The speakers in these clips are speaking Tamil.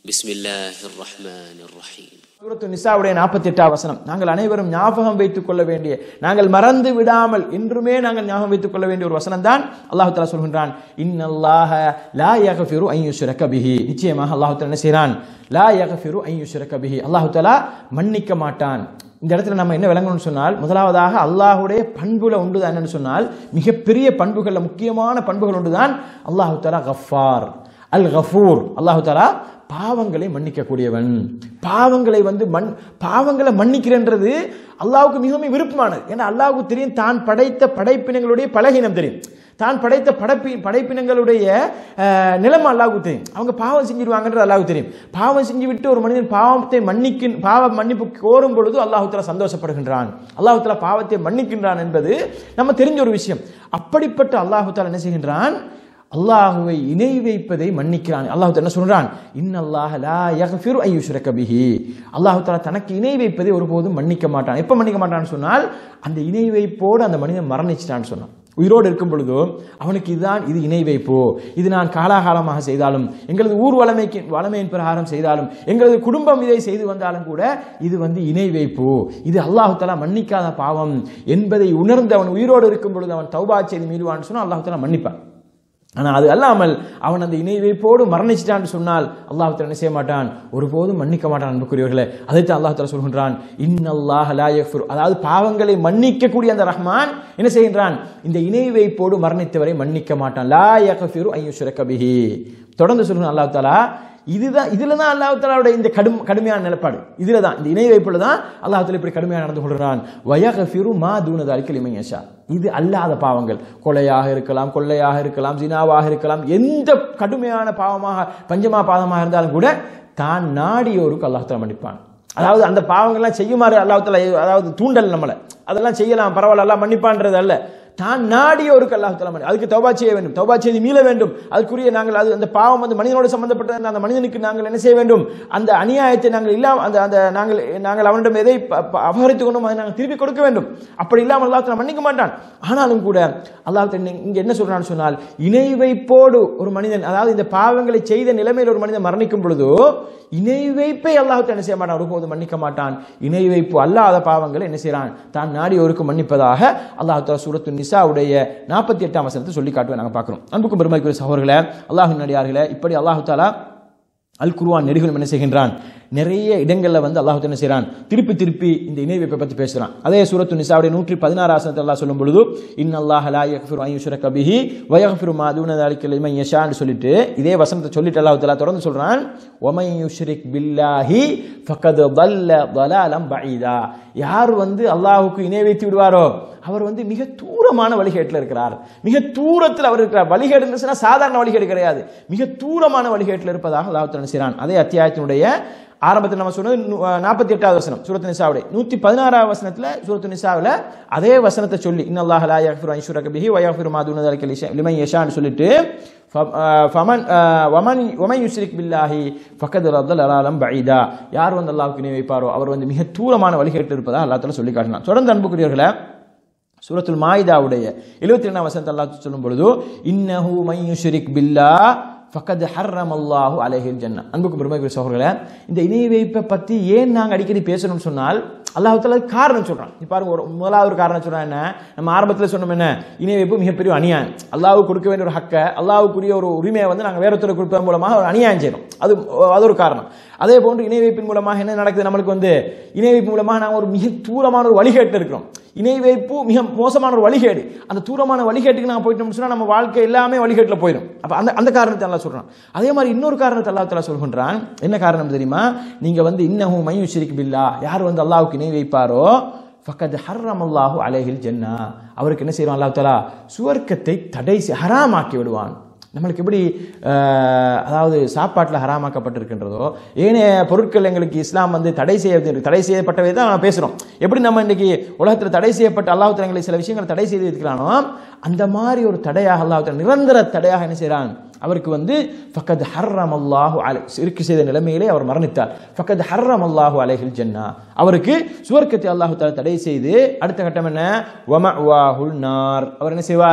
بسم الله الرحمن الرحيم சூரத்து நிசாவுடைய நாற்பத்தி எட்டாம் வசனம் நாங்கள் அனைவரும் ஞாபகம் வைத்துக் கொள்ள வேண்டிய நாங்கள் மறந்து விடாமல் இன்றுமே நாங்கள் ஞாபகம் வைத்துக் கொள்ள வேண்டிய ஒரு வசனம் தான் அல்லாஹு தலா சொல்கின்றான் இன்னல்லாஹ லா யகஃபிரு ஐயுஷ்ரக பிஹி நிச்சயமாக அல்லாஹு தஆலா என்ன செய்கிறான் லா யகஃபிரு ஐயுஷ்ரக பிஹி அல்லாஹு தஆலா மன்னிக்க மாட்டான் இந்த இடத்துல நம்ம என்ன விளங்கணும்னு சொன்னால் முதலாவதாக அல்லாஹுடைய பண்புல உண்டுதான் என்னன்னு சொன்னால் மிகப்பெரிய பண்புகள்ல முக்கியமான பண்புகள் ஒன்றுதான் அல்லாஹு தஆலா கஃபார் அல் கஃபூர் அல்லாஹு தஆலா பாவங்களை மன்னிக்கக்கூடியவன் பாவங்களை வந்து மண் பாவங்களை மன்னிக்கிறன்றது அல்லாவுக்கு மிகவும் விருப்பமானது ஏன்னா அல்லாவுக்கு தெரியும் தான் படைத்த படைப்பினங்களுடைய பலகீனம் தெரியும் தான் படைத்த படைப்பி படைப்பினங்களுடைய அஹ், நிலைமை அல்லாவுக்கு தெரியும் அவங்க பாவம் செஞ்சிருவாங்கன்றது அல்லாவுக்கு தெரியும் பாவம் செஞ்சு விட்டு ஒரு மனிதன் பாவத்தை மன்னிக்க பாவ மன்னிப்பு கோரும் பொழுது அல்லாஹு தஆலா சந்தோஷப்படுகின்றான் அல்லாஹு தஆலா பாவத்தை மன்னிக்கின்றான் என்பது நம்ம தெரிஞ்ச ஒரு விஷயம் அப்படிப்பட்ட அல்லாஹு தஆலா என்ன செய்கின்றான் அல்லாஹுவை இணை வைப்பதை மன்னிக்கிறான் அல்லாஹ் என்ன சொல்றான் இன்னல்லாஹ லா யக்ஃபிரு ஐ யுஷ்ரக பிஹி அல்லாஹ் தஆலா தனக்கு இணை வைப்பதை ஒருபோதும் மன்னிக்க மாட்டான் எப்ப மன்னிக்க மாட்டான்னு சொன்னால் அந்த இணை வைப்போடு அந்த மனிதன் மரணிச்சிட்டான்னு சொன்னான் உயிரோடு இருக்கும் பொழுதோ அவனுக்கு இதுதான் இது இணை வைப்பு இது நான் காலாகாலமாக செய்தாலும் எங்களது ஊர் வளமைக்கு வளமையின் பிரகாரம் செய்தாலும் எங்களது குடும்பம் இதை செய்து வந்தாலும் கூட இது வந்து இணை வைப்பு இது அல்லாஹு தஆலா மன்னிக்காத பாவம் என்பதை உணர்ந்து அவன் உயிரோடு இருக்கும் பொழுது அவன் தௌபா செய்து மீறுவான்னு சொன்னால் அல்லாஹு தஆலா மன்னிப்பான் ஆனால் அது அல்லாமல் அவன் அந்த இணை வைப்போடு மரணிச்சிட்டான்னு சொன்னால் அல்லாஹ் என்ன செய்ய மாட்டான் ஒருபோதும் மன்னிக்க மாட்டான் அன்புக்குரியவர்களே அதைத்தான் அல்லாஹ் தஆலா சொல்கின்றான் இன்னல்லாஹ் லா யக்ஃபிரு அதாவது பாவங்களை மன்னிக்கக்கூடிய அந்த ரஹ்மான் என்ன செய்கின்றான் இந்த இணை வைப்போடு மரணித்தவரை மன்னிக்க மாட்டான் லா யக்ஃபிரு ஐயுஷ்ரக பிஹி தொடர்ந்து சொல்கிறான் அல்லாஹ் தஆலா இதுதான் இதுல தான் அல்லாஹ் தாலாவோட இந்த கடும் கடுமையான நிலப்பாடு இதுல தான் இந்த இணை வைப்புல தான் அல்லாஹ் தாலா இப்படி கடுமையாக நடந்து கொள்கிறான் வயகஃபிரு மா தூனதாலிக்கு லிமையஷா இது அல்லாத பாவங்கள் கொலையாக இருக்கலாம் கொள்ளையாக இருக்கலாம் ஜினாவாக இருக்கலாம் எந்த கடுமையான பாவமாக பஞ்சமா பாவமாக இருந்தாலும் கூட தான் நாடியோருக்கு அல்லாஹ் தாலா மன்னிப்பான் அதாவது அந்த பாவங்கள்லாம் செய்யுமாறு அல்லாஹ் தாலா அதாவது தூண்டல் நம்மளை அதெல்லாம் செய்யலாம் பரவாயில்ல அல்லாஹ் மன்னிப்பான்றது அல்ல தான் நாடியோருக்கு அல்லாஹ் தஆலா மன்னி அதுக்கு தௌபா செய்ய வேண்டும் தௌபா செய்து மீள வேண்டும் அதுக்குரிய நாங்கள் அது அந்த பாவம் வந்து மனிதனோடு சம்பந்தப்பட்ட அந்த மனிதனுக்கு நாங்கள் என்ன செய்ய வேண்டும் அந்த அநியாயத்தை நாங்கள் இல்லாம அந்த அந்த நாங்கள் நாங்கள் அவனிடம் எதை ப- ப- அபகரித்துக் கொண்டோம் அதை நாங்கள் திருப்பி கொடுக்க வேண்டும் அப்படி இல்லாமல் அல்லாஹ் தஆலா மன்னிக்க மாட்டான் ஆனாலும் கூட அல்லாஹ் தஆலா இங்க என்ன சொல்றான்னு சொன்னால் இணை வைப்போடு ஒரு மனிதன் அதாவது இந்த பாவங்களை செய்த நிலைமையில் ஒரு மனிதன் மரணிக்கும் பொழுதோ இணை வைப்பை அல்லாஹ் தஆலா என்ன செய்ய மாட்டான் ஒருபோதும் மன்னிக்க மாட்டான் இணை வைப்பு அல்லாத பாவங்களை என்ன செய்றான் தான் நாடியோருக்கு மன்னிப்பதாக அல்லாஹ் தஆலா சூரத்து நிசாவுடைய நாற்பத்தி எட்டாம் வசனத்தை சொல்லி காட்டுவேன் நாங்கள் பார்க்குறோம் அன்புக்கும் பெருமைக்குரிய சகோதரர்களே அல்லாஹின் நடிகார்களே இப்படி அல்லாஹ் தஆலா அல் குர்ஆன் நெறிகளும் என்ன செய்கின்றான் நிறைய இடங்களில் வந்து அல்லாஹ் என்ன செய்கிறான் திருப்பி திருப்பி இந்த இணை வைப்பை பற்றி பேசுகிறான் அதே சூரத்து நிசாவுடைய நூற்றி பதினாறு ஆசனத்தில் அல்லாஹ் சொல்லும் பொழுது இன் அல்லாஹ் லா யக்ஃபிரு அன் யுஷ்ரக பிஹி வ யக்ஃபிரு மா தூன ذلك லிமன் யஷான்னு சொல்லிட்டு இதே வசனத்தை சொல்லிட்டு அல்லாஹ் தஆலா தொடர்ந்து சொல்றான் ஒமை யுஷ்ரிக் பில்லாஹி ஃபக்கத் ضل ضلالا بعيدا யார் வந்து அல்லாஹ்வுக்கு இணை வைத்து விடுவாரோ அவர் வந்து மிக தூரமான வழிகேட்டில் இருக்கிறார் மிக தூரத்தில் அவர் இருக்கிறார் வழிகேடு சொன்னா சாதாரண வழிகேடு கிடையாது மிக தூரமான வழிகேட்டில் இருப்பதாக அல்லாஹ் தஆலா செய்கிறான் அதே அத்தியாயத்தினுடைய ஆரம்பத்தில் நம்ம சொன்னது நாற்பத்தி எட்டாவது வசனம் சூரத்து நிசாவுடைய நூற்றி பதினாறாவது வசனத்தில் சூரத்து நிசாவில் அதே வசனத்தை சொல்லி இன்னல்லாஹ் லா யக்ஃபிரு அன் யுஷ்ரக பிஹி வ யக்ஃபிரு மா தூன ذلك லிமன் யஷான்னு சொல்லிட்டு ஃப- ஆஹ் ஃபமன் ஆஹ் வமன் வமன் யுஷ்ரிக் பில்லாஹி ஃபக்கத் ரத்தல் அலாலம் பஈதா யார் வந்து அல்லாஹ்வுக்கு இணை வைப்பாரோ அவர் வந்து மிக தூரமான வழிகேட்டில் இருப்பதாக அல்லாஹ் தஆலா சொல்லி காட்டினான் தொடர்ந்து அன்புக்குரியவர்களே சூரத்துல் மாயிதாவுடைய எழுபத்தி ரெண்டாம் வசனத்தை அல்லாஹ் சொல்லும் பொழுது இன்னஹு மையுஷரிக் பில்லா ஃபக்கத் ஹர்ரம் அல்லாஹு அலைஹில் ஜன்னா அன்புக்கு பெருமைக்குரிய சகோதரர்களே இந்த இணை வைப்பை பற்றி ஏன் நாங்கள் அடிக்கடி பேசணும்னு சொன்னால் அல்லாஹ் தஆலா காரணம் சொல்றான் இப்போ பாருங்க ஒரு முதலாவது ஒரு காரணம் சொல்றான் என்ன நம்ம ஆரம்பத்தில் சொன்னோம் என்ன இணை வைப்பு மிகப்பெரிய அநியாயம் அல்லாஹ்வுக்கு கொடுக்க வேண்டிய ஒரு ஹக்கை அல்லாஹ்வுக்குரிய ஒரு உரிமையை வந்து நாங்கள் வேற ஒருத்தருக்கு கொடுப்பதன் மூலமாக ஒரு அநியாயம் செய்யணும் அது அது ஒரு காரணம் அதே போன்று இணை வைப்பின் மூலமாக என்ன நடக்குது நம்மளுக்கு வந்து இணை வைப்பு மூலமாக நாங்கள் ஒரு மிக தூரமான ஒரு வழிகேட்டில் இருக்கிறோம் இணை வைப்பு மிக மோசமான ஒரு வழிகேடு அந்த தூரமான வழிகேட்டுக்கு நாங்கள் போயிட்டோம்னு சொன்னால் நம்ம வாழ்க்கை எல்லாமே வழிகேட்டில் போயிடும் அப்போ அந்த அந்த காரணத்தை எல்லாம் சொல்கிறான் அதே மாதிரி இன்னொரு காரணத்தை அல்லா தலா சொல்கின்றான் என்ன காரணம் தெரியுமா நீங்கள் வந்து இன்னஹு மையு ஷிரிக் பில்லா யார் வந்து அல்லாஹ்வுக்கு இணை வைப்பாரோ ஃபக்கத் ஹர்ரம் அல்லாஹு அலைஹில் ஜன்னா அவருக்கு என்ன செய்வான் அல்லாஹ் தலா சுவர்க்கத்தை தடை செய்- ஹராமாக்கி விடுவான் நம்மளுக்கு எப்படி அஹ், அதாவது சாப்பாட்டில் ஹராமாக்கப்பட்டிருக்கின்றதோ ஏனைய பொருட்கள் எங்களுக்கு இஸ்லாம் வந்து தடை செய்ய தடை செய்யப்பட்டவை தான் நான் பேசுகிறோம் எப்படி நம்ம இன்னைக்கு உலகத்தில் தடை செய்யப்பட்ட அல்லாஹ் எங்களுக்கு சில விஷயங்களை தடை செய்து வைக்கிறானோ அந்த மாதிரி ஒரு தடையாக அல்லாஹ் நிரந்தர தடையாக என்ன செய்கிறான் அவருக்கு வந்து ஃபக்கத் ஹர்ரம் அல்லாஹு அலை இருக்கு செய்த நிலைமையிலே அவர் மரணித்தார் ஃபக்கத் ஹர்ரம் அல்லாஹு அலைஹில் ஜன்னா அவருக்கு சுவர்க்கத்தை அல்லாஹு தஆலா தடை செய்து அடுத்த கட்டம் என்ன வம நார் அவர் என்ன செய்வார்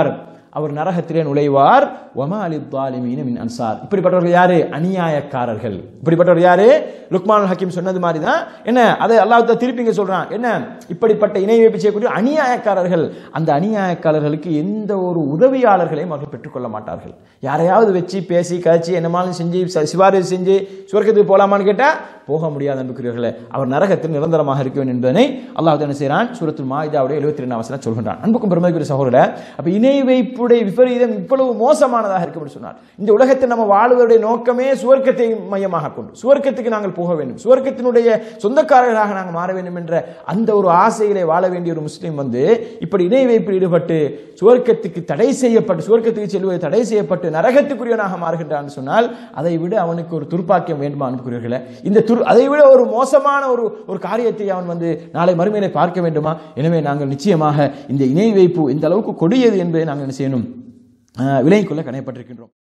அவர் நரகத்திலே நுழைவார் ஒமா அலி தாலிமீன மின் அன்சார் இப்படிப்பட்டவர்கள் யாரு அநியாயக்காரர்கள் இப்படிப்பட்டவர் யாரு லுக்மான் ஹக்கீம் சொன்னது மாதிரி தான் என்ன அதை அல்லாஹ் திருப்பி இங்க சொல்றான் என்ன இப்படிப்பட்ட இணை வைப்பு செய்யக்கூடிய அநியாயக்காரர்கள் அந்த அநியாயக்காரர்களுக்கு எந்த ஒரு உதவியாளர்களையும் அவர்கள் பெற்றுக்கொள்ள மாட்டார்கள் யாரையாவது வச்சு பேசி கழிச்சு என்னமாலும் செஞ்சு ச- சிபாரிசு செஞ்சு சுவர்க்கத்துக்கு போலாமான்னு கேட்டா போக முடியாது அன்புக்குரியவர்களே அவர் நரகத்தில் நிரந்தரமாக இருக்க வேண்டும் என்பதனை அல்லாஹ் என்ன செய்கிறான் சூரத்துல் மாயிதாவுடைய எழுபத்தி ரெண்டு அவசரம் சொல்கின்றான் அன்புக்கும் பெருமைக்குரிய சகோதர அப்ப இணை வைப்புடைய விபரீதம் இவ்வளவு மோசமானதாக இருக்கும் என்று சொன்னார் இந்த உலகத்தில் நம்ம வாழ்வதுடைய நோக்கமே சுவர்க்கத்தை மையமாக கொண்டு சுவர்க்கத்துக்கு நாங்கள் போக வேண்டும் சுவர்க்கத்தினுடைய சொந்தக்காரர்களாக நாங்கள் மாற வேண்டும் என்ற அந்த ஒரு ஆசையிலே வாழ வேண்டிய ஒரு முஸ்லீம் வந்து இப்படி இணை வைப்பில் ஈடுபட்டு சுவர்க்கத்துக்கு தடை செய்யப்பட்டு சுவர்க்கத்துக்கு செல்வது தடை செய்யப்பட்டு நரகத்துக்குரியவனாக மாறுகின்றான் சொன்னால் அதை விட அவனுக்கு ஒரு துர்ப்பாக்கியம் வேண்டுமா அனுப்புகிறீர்களே இந்த துர் அதை விட ஒரு மோசமான ஒரு ஒரு காரியத்தை அவன் வந்து நாளை மறுமையிலே பார்க்க வேண்டுமா எனவே நாங்கள் நிச்சயமாக இந்த இணை வைப்பு இந்த அளவுக்கு கொடியது என்பதை நாங்கள் என்ன செய்யணும் அஹ், விலை கொள்ள கணையப்பட்டிருக்கின்றோம்